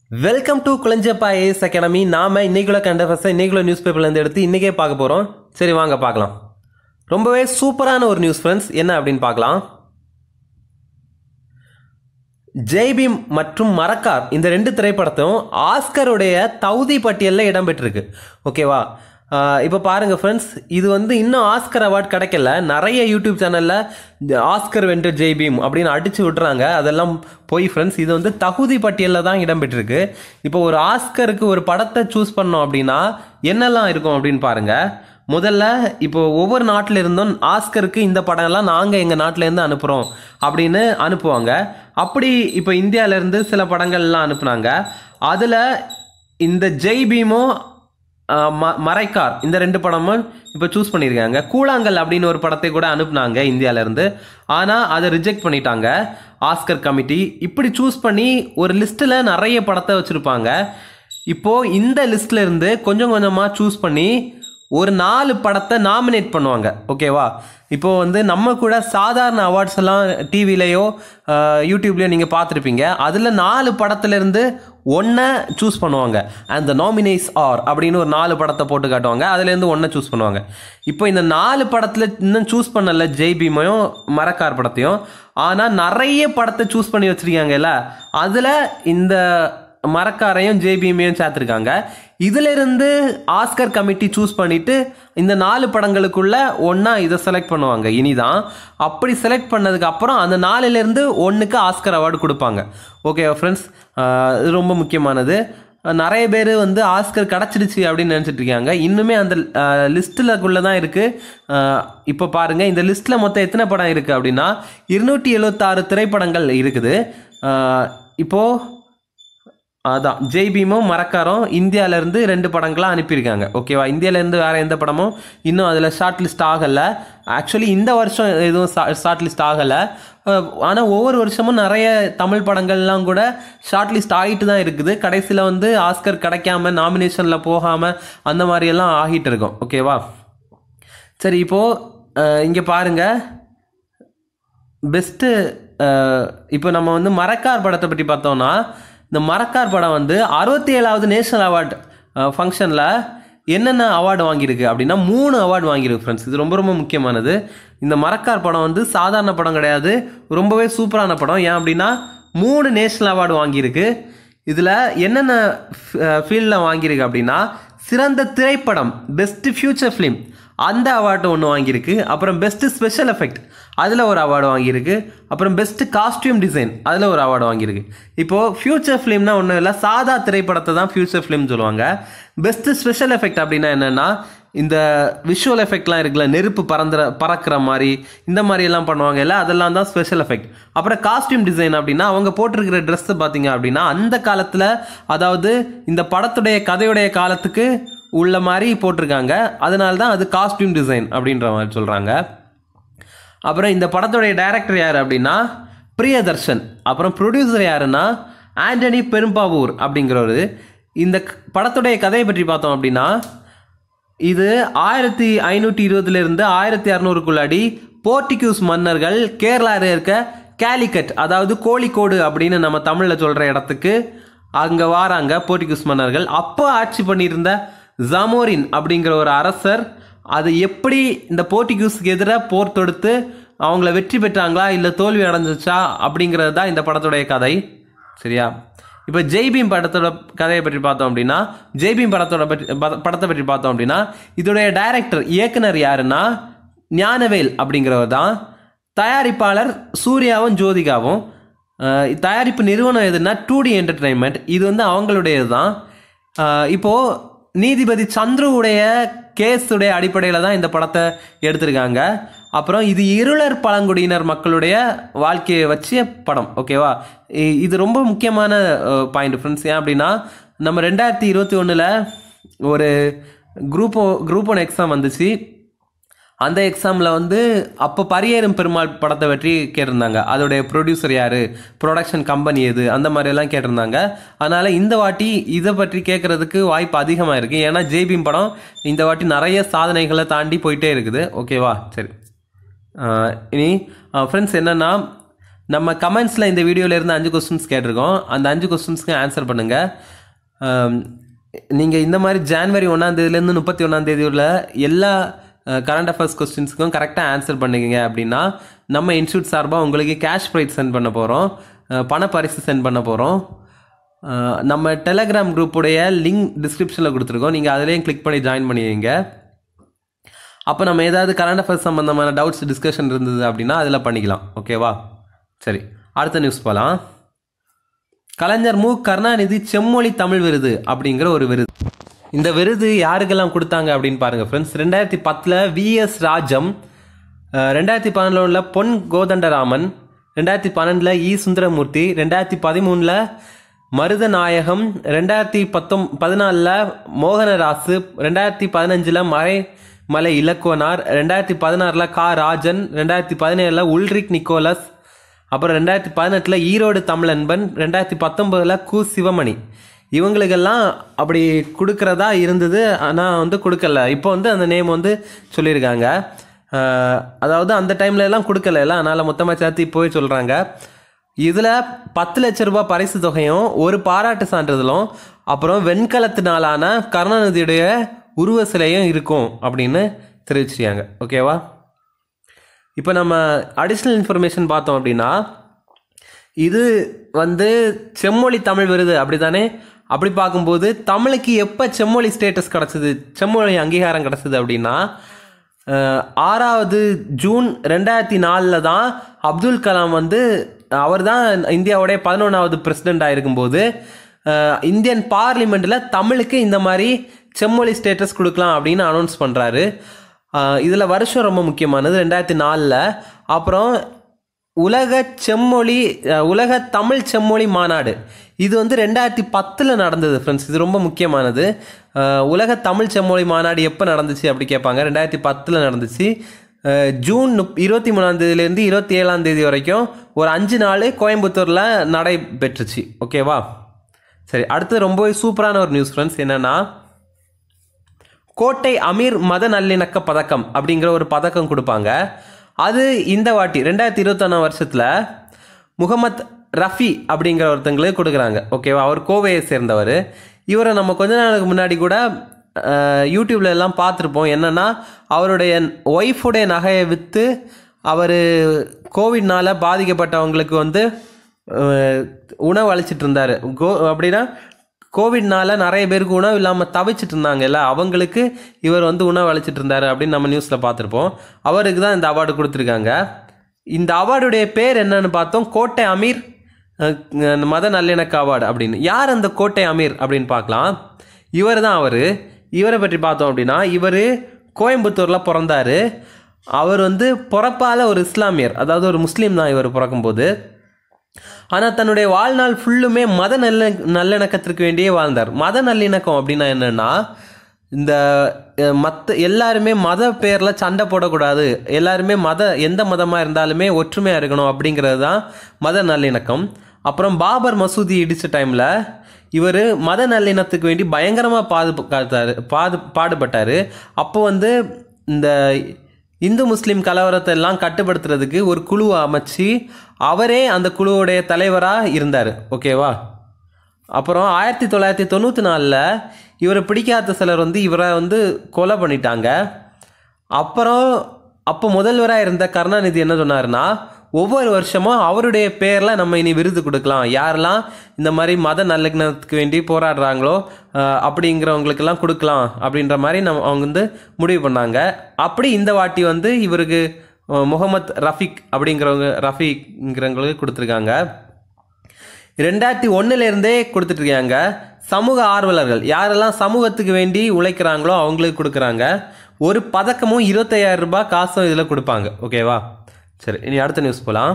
welcome to Kulanjiappa IAS academy நாம இன்னைக்குள்ள கண்ட ஃபர்ஸ்ட் இன்னைக்குள்ள நியூஸ் பேப்பர்லேருந்து எடுத்து இன்னைக்கே பார்க்க போகிறோம் சரி வாங்க பார்க்கலாம் ரொம்பவே சூப்பரான ஒரு நியூஸ் ஃப்ரெண்ட்ஸ் என்ன அப்படின்னு பார்க்கலாம் ஜெய்பீம் மற்றும் மரக்கார் இந்த ரெண்டு திரைப்படத்தும் ஆஸ்கருடைய தகுதி பட்டியலில் இடம்பெற்றிருக்கு ஓகேவா இப்போ பாருங்க ஃப்ரெண்ட்ஸ் இது வந்து இன்னும் ஆஸ்கர் அவார்ட் கிடைக்கல நிறைய யூடியூப் சேனலில் ஆஸ்கர் வென்று ஜெய்பீம் அப்படின்னு அடிச்சு விட்றாங்க அதெல்லாம் போய் ஃப்ரெண்ட்ஸ் இது வந்து தகுதி பட்டியலில் தான் இடம்பெற்றிருக்கு இப்போ ஒரு ஆஸ்கருக்கு ஒரு படத்தை சூஸ் பண்ணோம் அப்படின்னா என்னெல்லாம் இருக்கும் அப்படின்னு பாருங்க முதல்ல இப்போ ஒவ்வொரு நாட்டில இருந்தும் ஆஸ்கருக்கு இந்த படம் எல்லாம் நாங்கள் எங்கள் நாட்டில இருந்து அனுப்புகிறோம் அப்படின்னு அனுப்புவாங்க அப்படி இப்போ இந்தியால இருந்து சில படங்கள்லாம் அனுப்புனாங்க அதில் இந்த ஜெய் பீமோ ஆஹ் ம- மரைக்கார் இந்த ரெண்டு படமும் இப்போ சூஸ் பண்ணியிருக்காங்க கூழாங்கல் அப்படின்னு ஒரு படத்தை கூட அனுப்புனாங்க இந்தியால இருந்து ஆனால் அதை ரிஜெக்ட் பண்ணிட்டாங்க ஆஸ்கர் கமிட்டி இப்படி சூஸ் பண்ணி ஒரு லிஸ்ட்டில் நிறைய படத்தை வச்சுருப்பாங்க இப்போ இந்த லிஸ்ட்ல இருந்து கொஞ்சம் கொஞ்சமாக சூஸ் பண்ணி ஒரு நாலு படத்தை நாமினேட் பண்ணுவாங்க ஓகேவா இப்போ வந்து நம்ம கூட சாதாரண அவார்ட்ஸ் எல்லாம் டிவிலையோ யூடியூப்லேயோ நீங்கள் பார்த்துருப்பீங்க அதில் நாலு படத்துலேருந்து ஒன்றை சூஸ் பண்ணுவாங்க அண்ட் த நாமினேஸ் ஆர் அப்படின்னு ஒரு நாலு படத்தை போட்டு காட்டுவாங்க அதுலேருந்து ஒன்றை சூஸ் பண்ணுவாங்க இப்போ இந்த நாலு படத்தில் இன்னும் சூஸ் பண்ணல ஜெய் பீமையும் மரக்கார் படத்தையும் ஆனால் நிறைய படத்தை சூஸ் பண்ணி வச்சுருக்காங்கல்ல அதில் இந்த மரக்காரையும் ஜேபிஎம்மையும் சேர்த்துருக்காங்க இதுல இருந்து ஆஸ்கர் கமிட்டி சூஸ் பண்ணிட்டு இந்த நாலு படங்களுக்குள்ள ஒண்ணா இதை செலக்ட் பண்ணுவாங்க இனிதான் அப்படி செலக்ட் பண்ணதுக்கு அப்புறம் அந்த நாலுல இருந்து ஒன்றுக்கு ஆஸ்கர் அவார்டு கொடுப்பாங்க ஓகே ஃப்ரெண்ட்ஸ் இது ரொம்ப முக்கியமானது அஹ் நிறைய பேர் வந்து ஆஸ்கர் கிடச்சிடுச்சு அப்படின்னு நினச்சிட்டு இருக்காங்க இன்னுமே அந்த லிஸ்ட்டில் தான் இருக்குது இப்போ பாருங்க இந்த லிஸ்ட்டில் மொத்தம் எத்தனை படம் இருக்குது அப்படின்னா இருநூற்றி எழுபத்தாறு திரைப்படங்கள் இருக்குது அஹ் இப்போ அதான் ஜெய் பீமும் மரக்காரும் இந்தியால இருந்து ரெண்டு படங்களாக அனுப்பியிருக்காங்க ஓகேவா இந்தியால இருந்து வேற எந்த படமும் இன்னும் அதில் ஷார்ட் லிஸ்ட் ஆகலை ஆக்சுவலி இந்த வருஷம் எதுவும் ஷார்ட் லிஸ்ட் ஆகலை ஆனால் ஒவ்வொரு வருஷமும் நிறைய தமிழ் படங்கள்லாம் கூட ஷார்ட் லிஸ்ட் ஆகிட்டு தான் இருக்குது கடைசியில் வந்து ஆஸ்கர் கிடைக்காம நாமினேஷனில் போகாமல் அந்த மாதிரியெல்லாம் ஆகிட்டு இருக்கும் ஓகேவா சரி இப்போது இங்கே பாருங்கள் பெஸ்ட்டு இப்போ நம்ம வந்து மரக்கார் படத்தை பற்றி பார்த்தோம்னா இந்த மரக்கார் படம் வந்து அறுபத்தி ஏழாவது நேஷனல் அவார்டு ஃபங்க்ஷனில் என்னென்ன அவார்டு வாங்கியிருக்கு அப்படின்னா மூணு அவார்டு வாங்கியிருக்கு ஃப்ரெண்ட்ஸ் இது ரொம்ப ரொம்ப முக்கியமானது இந்த மரக்கார் படம் வந்து சாதாரண படம் கிடையாது ரொம்பவே சூப்பரான படம் ஏன் அப்படின்னா மூணு நேஷனல் அவார்டு வாங்கியிருக்கு இதில் என்னென்ன ஃபீல்டில் வாங்கியிருக்கு அப்படின்னா சிறந்த திரைப்படம் பெஸ்ட் ஃபியூச்சர் ஃபிலிம் அந்த அவார்டு ஒன்று வாங்கியிருக்கு அப்புறம் பெஸ்ட் ஸ்பெஷல் எஃபெக்ட் அதில் ஒரு அவார்டு வாங்கியிருக்கு அப்புறம் பெஸ்ட் காஸ்டியூம் டிசைன் அதில் ஒரு அவார்டு வாங்கியிருக்கு இப்போது ஃபியூச்சர் ஃபிலிம்னா ஒன்றும் இல்லை சாதா திரைப்படத்தை தான் ஃபியூச்சர் ஃபிலிம் சொல்லுவாங்க பெஸ்ட் ஸ்பெஷல் எஃபெக்ட் அப்படின்னா என்னென்னா இந்த விஷுவல் எஃபெக்ட்லாம் இருக்குல்ல நெருப்பு பறந்துற பறக்கிற மாதிரி இந்த மாதிரி எல்லாம் பண்ணுவாங்க இல்லை அதெல்லாம் தான் ஸ்பெஷல் எஃபெக்ட் அப்புறம் காஸ்டியூம் டிசைன் அப்படின்னா அவங்க போட்டிருக்கிற ட்ரெஸ்ஸு பார்த்தீங்க அப்படின்னா அந்த காலத்தில் அதாவது இந்த படத்துடைய கதையுடைய காலத்துக்கு உள்ள மாதிரி போட்டிருக்காங்க அதனால தான் அது காஸ்டியூம் டிசைன் அப்படின்ற மாதிரி சொல்கிறாங்க அப்புறம் இந்த படத்துடைய டைரக்டர் யார் அப்படின்னா பிரியதர்ஷன் அப்புறம் ப்ரொடியூசர் யாருன்னா ஆண்டனி பெரும்பாவூர் அப்படிங்கிறவர் இந்த க- படத்துடைய கதையை பற்றி பார்த்தோம் அப்படின்னா இது ஆயிரத்தி ஐநூற்றி இருபதுலேருந்து ஆயிரத்தி அறநூறுக்குள்ளாடி போர்ட்டிக்யூஸ் மன்னர்கள் கேரளாவில் இருக்க கேலிக்கட் அதாவது கோழிக்கோடு அப்படின்னு நம்ம தமிழில் சொல்கிற இடத்துக்கு அங்கே வாராங்க போர்ட்டிக்யூஸ் மன்னர்கள் அப்போ ஆட்சி பண்ணியிருந்த ஜமோரின் அப்படிங்கிற ஒரு அரசர் அது எப்படி இந்த போர்ட்டிக்யூஸ்க்கு எதிராக போர் தொடுத்து அவங்கள வெற்றி பெற்றாங்களா இல்லை தோல்வி அடைஞ்சிச்சா அப்படிங்கிறது தான் இந்த படத்துடைய கதை சரியா இப்போ ஜெய்பீம் படத்தோட கதையை பற்றி பார்த்தோம் அப்படின்னா ஜெய்பீம் படத்தோட பற்றி பத- படத்தை பற்றி பார்த்தோம் அப்படின்னா இதோடைய டைரக்டர் இயக்குனர் யாருன்னா ஞானவேல் அப்படிங்கிறவர் தான் தயாரிப்பாளர் சூர்யாவும் ஜோதிகாவும் அஹ் தயாரிப்பு நிறுவனம் எதுனா டூ டி என்டர்டைன்மெண்ட் இது வந்து அவங்களுடையது தான் இப்போது நீதிபதி சந்துருவுடைய கேஸுடைய அடிப்படையில் தான் இந்த படத்தை எடுத்திருக்காங்க அப்புறம் இது இருளர் பழங்குடியினர் மக்களுடைய வாழ்க்கையை வச்ச படம் ஓகேவா இ- இது ரொம்ப முக்கியமான பாயிண்ட் ஃப்ரெண்ட்ஸ் ஏன் அப்படின்னா நம்ம ரெண்டாயிரத்தி இருபத்தி ஒன்றில் ஒரு குரூப் குரூப் ஒன் எக்ஸாம் வந்துச்சு அந்த எக்ஸாமில் வந்து அப்போ பரியேறும் பெருமாள் படத்தை பற்றி கேட்டிருந்தாங்க அதோடைய ப்ரொடியூசர் யார் ப்ரொடக்ஷன் கம்பெனி எது அந்த மாதிரி எல்லாம் கேட்டிருந்தாங்க அதனால் இந்த வாட்டி இதை பற்றி கேட்குறதுக்கு வாய்ப்பு அதிகமாக இருக்குது ஏன்னா ஜேபீம் படம் இந்த வாட்டி நிறைய சாதனைகளை தாண்டி போயிட்டே இருக்குது ஓகேவா சரி ஆஹ் இனி ஃப்ரெண்ட்ஸ் என்னென்னா நம்ம கமெண்ட்ஸில் இந்த வீடியோவில் இருந்து அஞ்சு கொஸ்டின்ஸ் கேட்டிருக்கோம் அந்த அஞ்சு கொஸ்டின்ஸ்க்கு ஆன்சர் பண்ணுங்கள் நீங்கள் இந்த மாதிரி ஜான்வரி ஒன்றாந்தேதியிலேருந்து முப்பத்தி ஒன்றாந்தேதி உள்ள எல்லா கரண்ட் அஃபேர்ஸ் கொஸ்டின்ஸுக்கும் கரெக்டாக ஆன்சர் பண்ணுவீங்க அப்படின்னா நம்ம இன்ஸ்டியூட் சார்பாக உங்களுக்கு கேஷ் ப்ரைஸ் சென்ட் பண்ண போகிறோம் பண பரிசு சென்ட் பண்ண போகிறோம் நம்ம டெலகிராம் குரூப்புடைய லிங்க் டிஸ்கிரிப்ஷனில் கொடுத்துருக்கோம் நீங்கள் அதிலையும் கிளிக் பண்ணி ஜாயின் பண்ணிடுவீங்க அப்போ நம்ம ஏதாவது கரண்ட் அஃபேர்ஸ் சம்மந்தமான டவுட்ஸ் டிஸ்கஷன் இருந்தது அப்படின்னா அதில் பண்ணிக்கலாம் ஓகேவா சரி அடுத்த நியூஸ் போகலாம் கலைஞர் மு கருணாநிதி செம்மொழி தமிழ் விருது அப்படிங்கிற ஒரு விருது இந்த விருது யாருக்கெல்லாம் கொடுத்தாங்க அப்படின்னு பாருங்க ஃப்ரெண்ட்ஸ் ரெண்டாயிரத்தி பத்தில் விஎஸ் ராஜம் அஹ், ரெண்டாயிரத்தி பதினொன்றில் பொன் கோதண்டராமன் ரெண்டாயிரத்தி பன்னெண்டில் இ சுந்தரமூர்த்தி ரெண்டாயிரத்தி பதிமூணில் மருதநாயகம் ரெண்டாயிரத்தி பத்தொம் பதினாலில் மோகனராசு ரெண்டாயிரத்தி பதினஞ்சில் மறை மலை இலக்குவனார் ரெண்டாயிரத்தி பதினாறில் கா ராஜன் ரெண்டாயிரத்தி பதினேழில் உல்ரிக் நிக்கோலஸ் அப்புறம் ரெண்டாயிரத்தி பதினெட்டில் ஈரோடு தமிழன்பன் ரெண்டாயிரத்தி பத்தொம்போதில் கு சிவமணி இவங்களுக்கெல்லாம் அப்படி கொடுக்கறதா இருந்தது ஆனால் வந்து கொடுக்கல இப்போ வந்து அந்த நேம் வந்து சொல்லியிருக்காங்க அஹ், அதாவது அந்த டைம்ல எல்லாம் கொடுக்கல எல்லாம் அதனால் மொத்தமாக சேர்த்து இப்போவே சொல்கிறாங்க இதில் பத்து லட்ச ரூபாய் பரிசு தொகையும் ஒரு பாராட்டு சான்றிதழும் அப்புறம் வெண்கலத்தினாலான கருணாநிதியுடைய உருவ சிலையும் இருக்கும் அப்படின்னு தெரிவிச்சிருக்காங்க ஓகேவா இப்போ நம்ம அடிஷ்னல் இன்ஃபர்மேஷன் பார்த்தோம் அப்படின்னா இது வந்து செம்மொழி தமிழ் விருது அப்படிதானே அப்படி பார்க்கும்போது தமிழுக்கு எப்போ செம்மொழி ஸ்டேட்டஸ் கிடச்சிது செம்மொழி அங்கீகாரம் கிடச்சிது அப்படின்னா அஹ், ஆறாவது ஜூன் ரெண்டாயிரத்தி நாலில் தான் அப்துல் கலாம் வந்து அவர் தான் இந்தியாவுடைய பதினொன்றாவது பிரசிடெண்ட் இருக்கும்போது அஹ், இந்தியன் பார்லிமெண்ட்டில் தமிழுக்கு இந்த மாதிரி செம்மொழி ஸ்டேட்டஸ் கொடுக்கலாம் அப்படின்னு அனௌன்ஸ் பண்ணுறாரு இதில் வருஷம் ரொம்ப முக்கியமானது ரெண்டாயிரத்தி நாலில் அப்புறம் உலக செம்மொழி அஹ், உலக தமிழ் செம்மொழி மாநாடு இது வந்து ரெண்டாயிரத்தி பத்தில் நடந்தது ஃப்ரெண்ட்ஸ் இது ரொம்ப முக்கியமானது அஹ், உலக தமிழ் செம்மொழி மாநாடு எப்போ நடந்துச்சு அப்படி கேட்பாங்க ரெண்டாயிரத்தி பத்தில் நடந்துச்சு அஹ், ஜூன் முப் இருபத்தி மூணாம் தேதியிலேருந்து இருபத்தி ஏழாம் தேதி வரைக்கும் ஒரு அஞ்சு நாள் கோயம்புத்தூரில் நடைபெற்றுச்சு ஓகேவா சரி அடுத்து ரொம்பவே சூப்பரான ஒரு நியூஸ் ஃப்ரெண்ட்ஸ் என்னன்னா கோட்டை அமீர் மத நல்லிணக்க பதக்கம் அப்படிங்கிற ஒரு பதக்கம் கொடுப்பாங்க அது இந்த வாட்டி ரெண்டாயிரத்தி இருபத்தொன்னாம் வருஷத்தில் முகமத் ரஃபி அப்படிங்கிற ஒருத்தங்களுக்கு கொடுக்குறாங்க ஓகேவா அவர் கோவையை சேர்ந்தவர் இவரை நம்ம கொஞ்ச நாளுக்கு முன்னாடி கூட அஹ், யூடியூப்ல எல்லாம் பார்த்துருப்போம் என்னன்னா அவருடைய ஒய்ஃபுடைய நகையை விற்று அவர் கோவிட்னால பாதிக்கப்பட்டவங்களுக்கு வந்து அஹ், உணவு அளிச்சிட்டு இருந்தாரு கோ அப்படின்னா கோவிட்னால நிறைய பேருக்கு உணவு இல்லாமல் தவிச்சிட்டு இருந்தாங்கல்ல அவங்களுக்கு இவர் வந்து உணவு அளிச்சிட்டு இருந்தாரு அப்படின்னு நம்ம நியூஸில் பார்த்துருப்போம் அவருக்கு தான் இந்த அவார்டு கொடுத்துருக்காங்க இந்த அவார்டுடைய பேர் என்னன்னு பார்த்தோம் கோட்டை அமீர் அஹ், அஹ், மத நல்லிணக்க அவார்டு அப்படின்னு யார் அந்த கோட்டை அமீர் அப்படின்னு பார்க்கலாம் இவர் தான் அவர் இவரை பற்றி பார்த்தோம் அப்படின்னா இவர் கோயம்புத்தூரில் பிறந்தாரு அவர் வந்து பிறப்பால ஒரு இஸ்லாமியர் அதாவது ஒரு முஸ்லீம் தான் இவர் பிறக்கும்போது ஆனால் தன்னுடைய வாழ்நாள் ஃபுல்லுமே மத நல்ல நல்லிணக்கத்திற்கு வேண்டியே வாழ்ந்தார் மத நல்லிணக்கம் அப்படின்னா என்னன்னா இந்த மற்ற எல்லாருமே மத பேரில் சண்டை போடக்கூடாது எல்லாருமே மத எந்த மதமாக இருந்தாலுமே ஒற்றுமையாக இருக்கணும் அப்படிங்கிறது தான் மத நல்லிணக்கம் அப்புறம் பாபர் மசூதி இடித்த டைமில் இவர் மத நல்லிணத்துக்கு வேண்டி பயங்கரமாக பாதுகாத்தாரு பாது பாடுபட்டார் அப்போ வந்து இந்த இந்து முஸ்லீம் கலவரத்தை எல்லாம் கட்டுப்படுத்துறதுக்கு ஒரு குழுவை அமைச்சு அவரே அந்த குழுவுடைய தலைவராக இருந்தார் ஓகேவா அப்புறம் ஆயிரத்தி தொள்ளாயிரத்தி தொண்ணூற்றி நாலில் இவரை பிடிக்காத சிலர் வந்து இவரை வந்து கொலை பண்ணிட்டாங்க அப்புறம் அப்போ முதல்வராக இருந்த கருணாநிதி என்ன சொன்னாருன்னா ஒவ்வொரு வருஷமும் அவருடைய பேரில் நம்ம இனி விருது கொடுக்கலாம் யாரெல்லாம் இந்த மாதிரி மத நல்லிணத்துக்கு வேண்டி போராடுறாங்களோ அஹ், அப்படிங்கிறவங்களுக்கெல்லாம் கொடுக்கலாம் அப்படின்ற மாதிரி நம்ம அவங்க வந்து முடிவு பண்ணாங்க அப்படி இந்த வாட்டி வந்து இவருக்கு அஹ், முகமத் ரஃபிக் அப்படிங்கிறவங்க ரஃபிக்ங்கிறவங்களுக்கு கொடுத்துருக்காங்க ரெண்டாயிரத்தி ஒன்றுலேருந்தே கொடுத்துட்ருக்காங்க சமூக ஆர்வலர்கள் யாரெல்லாம் சமூகத்துக்கு வேண்டி உழைக்கிறாங்களோ அவங்களுக்கு கொடுக்குறாங்க ஒரு பதக்கமும் இருபத்தையாயிரம் ரூபாய் காசும் இதில் கொடுப்பாங்க ஓகேவா சரி இனி அடுத்த நியூஸ் போகலாம்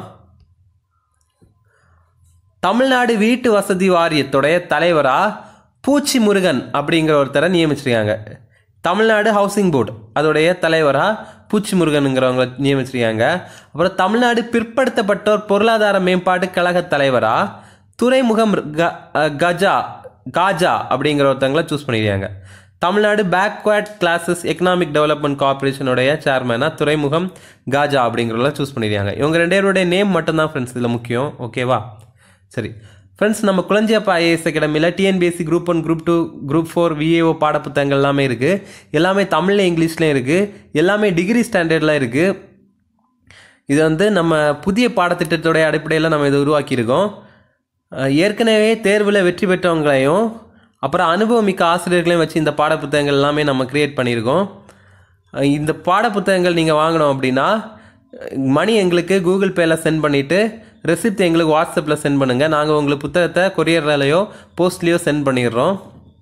தமிழ்நாடு வீட்டு வசதி வாரியத்துடைய தலைவராக பூச்சி முருகன் அப்படிங்கிற ஒருத்தரை நியமிச்சிருக்காங்க தமிழ்நாடு ஹவுசிங் போர்டு அதோடைய தலைவராக பூச்சி முருகனுங்கிறவங்க நியமிச்சிருக்காங்க அப்புறம் தமிழ்நாடு பிற்படுத்தப்பட்டோர் பொருளாதார மேம்பாட்டு கழக தலைவராக துறைமுகம் க- அஹ் கஜா காஜா அப்படிங்கிற ஒருத்தவங்களை சூஸ் பண்ணியிருக்காங்க Tamil Nadu backward classes economic development கார்பரேஷனுடைய சேர்மனாக துறைமுகம் காஜா அப்படிங்கிறத சூஸ் பண்ணியிருக்காங்க இவங்க ரெண்டு பேருடைய நேம் மட்டும்தான் ஃப்ரெண்ட்ஸ் இதில் முக்கியம் ஓகேவா சரி ஃப்ரெண்ட்ஸ் நம்ம குளஞ்சியப்பா ஐஏஎஸ் அகாடமியில் TNPSC group one group two group four VAO பாடப்புத்தகங்கள் எல்லாமே இருக்குது எல்லாமே தமிழ்ல இங்கிலீஷ்லேயும் இருக்குது எல்லாமே டிகிரி ஸ்டாண்டர்டில் இருக்குது இது வந்து நம்ம புதிய பாடத்திட்டத்துடைய அடிப்படையில் நம்ம இதை உருவாக்கியிருக்கோம் அஹ் ஏற்கனவே தேர்வில் வெற்றி பெற்றவங்களையும் அப்புறம் அனுபவமிக்க ஆசிரியர்களையும் வச்சு இந்த பாடப்புத்தகங்கள் எல்லாமே நம்ம கிரியேட் பண்ணியிருக்கோம் அஹ் இந்த பாடப்புத்தகங்கள் நீங்கள் வாங்கணும் அப்படின்னா மணி எங்களுக்கு கூகுள் பேயில் சென்ட் பண்ணிவிட்டு ரெசிப்ட் எங்களுக்கு வாட்ஸ்அப்பில் சென்ட் பண்ணுங்கள் நாங்கள் உங்களுக்கு புத்தகத்தை கொரியர்லையோ போஸ்ட்லேயோ சென்ட் பண்ணிடுறோம்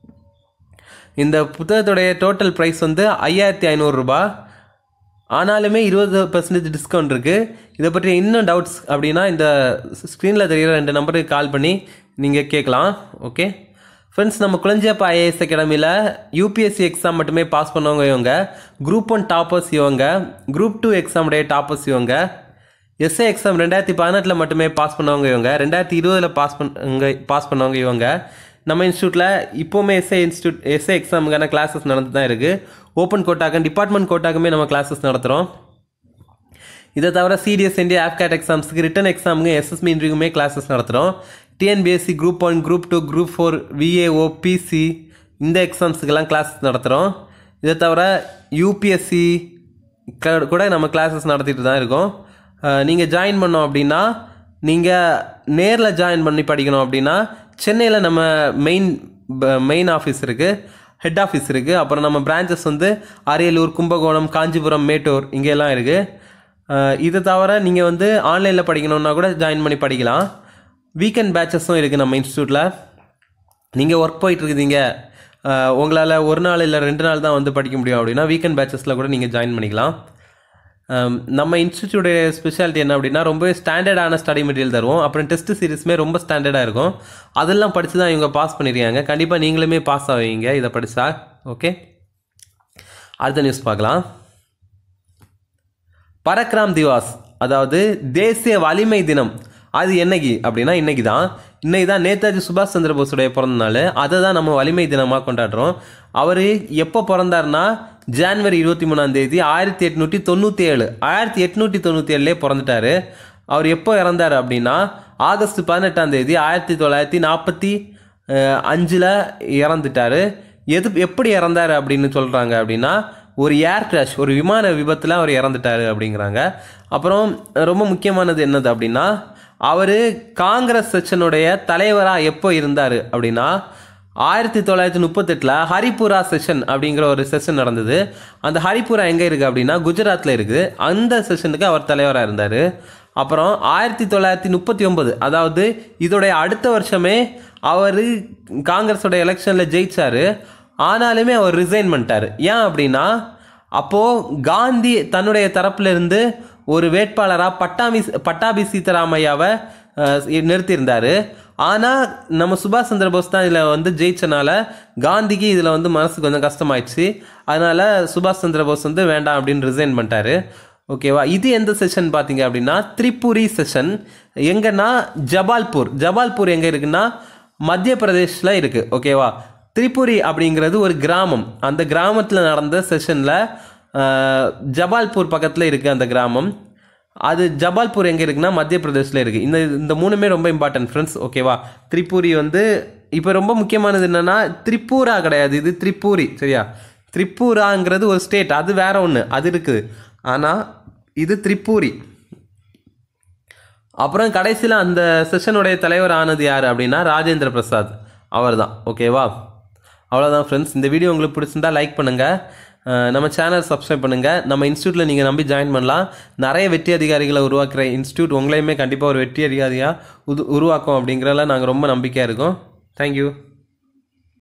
இந்த புத்தகத்துடைய டோட்டல் ப்ரைஸ் வந்து ஐயாயிரத்தி ஐநூறுரூபா ஆனாலுமே இருபது பர்சன்டேஜ் டிஸ்கவுண்ட் இருக்குது இதை பற்றி இன்னும் டவுட்ஸ் அப்படின்னா இந்த ஸ்க்ரீனில் தெரிகிற ரெண்டு நம்பருக்கு கால் பண்ணி நீங்கள் கேட்கலாம் ஓகே ஃப்ரெண்ட்ஸ் நம்ம குளஞ்சியப்பா ஐஏஎஸ் அகாடமியில் யூபிஎஸ்சி எக்ஸாம் மட்டுமே பாஸ் பண்ணவங்க இவங்க குரூப் ஒன் டாப்பர்ஸ் இவங்க குரூப் டூ எக்ஸாமுடைய டாப்பர்ஸ் இவங்க எஸ்ஏ எக்ஸாம் ரெண்டாயிரத்தி பதினெட்டில் மட்டுமே பாஸ் பண்ணவங்க இவங்க ரெண்டாயிரத்தி இருபதில் பாஸ் பண்ணவங்க பாஸ் பண்ணவங்க இவங்க நம்ம இன்ஸ்டியூட்டில் இப்போவுமே எஸ்ஏ இன்ஸ்டியூட் எஸ்ஏ எக்ஸாமுக்கான கிளாஸஸ் நடந்து தான் இருக்குது ஓப்பன் கோட்டாக்கு டிபார்ட்மெண்ட் கோட்டாக்குமே நம்ம கிளாஸஸ் நடத்துகிறோம் இதை தவிர சிடிஎஸ் இந்தியா ஆப்கேட் எக்ஸாம்ஸுக்கு ரிட்டன் எக்ஸாமுக்கு எஸ்எஸ்மி இன்ட்ரியுமே கிளாஸஸ் நடத்துகிறோம் TNPSC group one group two group four VAO PC இந்த எக்ஸாம்ஸுக்கெல்லாம் கிளாஸஸ் நடத்துகிறோம் இதை தவிர யூபிஎஸ்சி கூட நம்ம கிளாஸஸ் நடத்திட்டு தான் இருக்கோம் நீங்கள் ஜாயின் பண்ணோம் அப்படின்னா நீங்கள் நேரில் ஜாயின் பண்ணி படிக்கணும் அப்படின்னா சென்னையில் நம்ம மெயின் மெயின் ஆஃபீஸ் இருக்குது ஹெட் ஆஃபீஸ் இருக்குது அப்புறம் நம்ம பிரான்ச்சஸ் வந்து அரியலூர் கும்பகோணம் காஞ்சிபுரம் மேட்டூர் இங்கெல்லாம் இருக்குது இதை தவிர நீங்கள் வந்து ஆன்லைனில் படிக்கணுன்னா கூட ஜாயின் பண்ணி படிக்கலாம் வீக்கெண்ட் பேட்சஸும் இருக்குது நம்ம இன்ஸ்டியூட்டில் நீங்கள் ஒர்க் போயிட்டு இருக்குதீங்க உங்களால் ஒரு நாள் இல்லை ரெண்டு நாள் தான் வந்து படிக்க முடியும் அப்படின்னா வீக்கெண்ட் பேட்சஸில் கூட நீங்கள் ஜாயின் பண்ணிக்கலாம் அம், நம்ம இன்ஸ்டியூட்டோடைய ஸ்பெஷாலிட்டி என்ன அப்படின்னா ரொம்ப ஸ்டாண்டர்டான ஸ்டடி மெட்டீரியல் தருவோம் அப்புறம் டெஸ்ட் சீரிஸுமே ரொம்ப ஸ்டாண்டர்டாக இருக்கும் அதெல்லாம் படித்து தான் இவங்க பாஸ் பண்ணியிருக்காங்க கண்டிப்பாக நீங்களுமே பாஸ் ஆவீங்க இதை படித்தா ஓகே அடுத்த நியூஸ் பார்க்கலாம் பரக்ராம் திவாஸ் அதாவது தேசிய வலிமை தினம் அது என்னைக்கு அப்படின்னா இன்னைக்கு தான் இன்னைக்கு தான் நேதாஜி சுபாஷ் சந்திர போஸுடைய பிறந்த நாள் அதை தான் நம்ம வலிமை தினமாக கொண்டாடுறோம் அவர் எப்போ பிறந்தாருன்னா ஜான்வரி இருபத்தி மூணாம் தேதி ஆயிரத்தி எட்நூற்றி தொண்ணூற்றி ஏழு ஆயிரத்தி எட்நூற்றி தொண்ணூற்றி ஏழுலேயே பிறந்துட்டாரு அவர் எப்போ இறந்தார் அப்படின்னா ஆகஸ்ட் பதினெட்டாம் தேதி ஆயிரத்தி தொள்ளாயிரத்தி நாற்பத்தி அஞ்சில் இறந்துட்டாரு எது எப்படி இறந்தாரு அப்படின்னு சொல்கிறாங்க அப்படின்னா ஒரு ஏர் கிராஷ் ஒரு விமான விபத்தில் அவர் இறந்துட்டாரு அப்படிங்கிறாங்க அப்புறம் ரொம்ப முக்கியமானது என்னது அப்படின்னா அவர் காங்கிரஸ் செக்ஷனுடைய தலைவராக எப்போ இருந்தார் அப்படின்னா ஆயிரத்தி தொள்ளாயிரத்தி முப்பத்தெட்டில் ஹரிபுரா செஷன் அப்படிங்கிற ஒரு செஷன் நடந்தது அந்த ஹரிபுரா எங்கே இருக்குது அப்படின்னா குஜராத்தில் இருக்குது அந்த செஷனுக்கு அவர் தலைவராக இருந்தார் அப்புறம் ஆயிரத்தி தொள்ளாயிரத்தி முப்பத்தி ஒன்பது அதாவது இதோடைய அடுத்த வருஷமே அவர் காங்கிரஸோட எலெக்ஷனில் ஜெயிச்சார் ஆனாலுமே அவர் ரிசைன் பண்ணிட்டார் ஏன் அப்படின்னா அப்போது காந்தி தன்னுடைய தரப்புல இருந்து ஒரு வேட்பாளராக பட்டாபி பட்டாபி சீதாராமையாவை அஹ், நிறுத்தியிருந்தார் ஆனால் நம்ம சுபாஷ் சந்திர போஸ் தான் இதில் வந்து ஜெயிச்சனால காந்திக்கு இதில் வந்து மனசு கொஞ்சம் கஷ்டமாயிடுச்சு அதனால் சுபாஷ் சந்திர போஸ் வந்து வேண்டாம் அப்படின்னு ரிசைன் பண்ணிட்டாரு ஓகேவா இது எந்த செஷன் பார்த்தீங்க அப்படின்னா திரிபுரி செஷன் எங்கன்னா ஜபால்பூர் ஜபால்பூர் எங்கே இருக்குன்னா மத்திய பிரதேஷில் இருக்குது ஓகேவா திரிபுரி அப்படிங்கிறது ஒரு கிராமம் அந்த கிராமத்தில் நடந்த செஷனில் ஜபால்பூர் பக்கத்தில் இருக்குது அந்த கிராமம் அது ஜபால்பூர் எங்கே இருக்குன்னா மத்திய பிரதேஷில் இருக்குது இந்த இந்த மூணுமே ரொம்ப இம்பார்ட்டன்ட் ஃப்ரெண்ட்ஸ் ஓகேவா திரிபுரி வந்து இப்போ ரொம்ப முக்கியமானது என்னென்னா திரிபுரா கிடையாது இது திரிபுரி சரியா திரிபுராங்கிறது ஒரு ஸ்டேட் அது வேற ஒன்று அது இருக்குது ஆனால் இது திரிபுரி அப்புறம் கடைசியில் அந்த செஷனுடைய தலைவர் ஆனது யார் அப்படின்னா ராஜேந்திர பிரசாத் அவர் தான் ஓகேவா அவ்வளோதான் ஃப்ரெண்ட்ஸ் இந்த வீடியோ உங்களுக்கு பிடிச்சிருந்தா லைக் பண்ணுங்கள் நம்ம சேனல் சப்ஸ்கிரைப் பண்ணுங்கள் நம்ம இன்ஸ்டியூட்டில் நீங்கள் நம்பி ஜாயின் பண்ணலாம் நிறைய வெற்றி அதிகாரிகளை உருவாக்குற இன்ஸ்டியூட் உங்களையுமே கண்டிப்பாக ஒரு வெற்றி அதிகாரியாக உது உருவாக்கும் அப்படிங்கிறதுல நாங்கள் ரொம்ப நம்பிக்கையாக இருக்கோம் தேங்க்யூ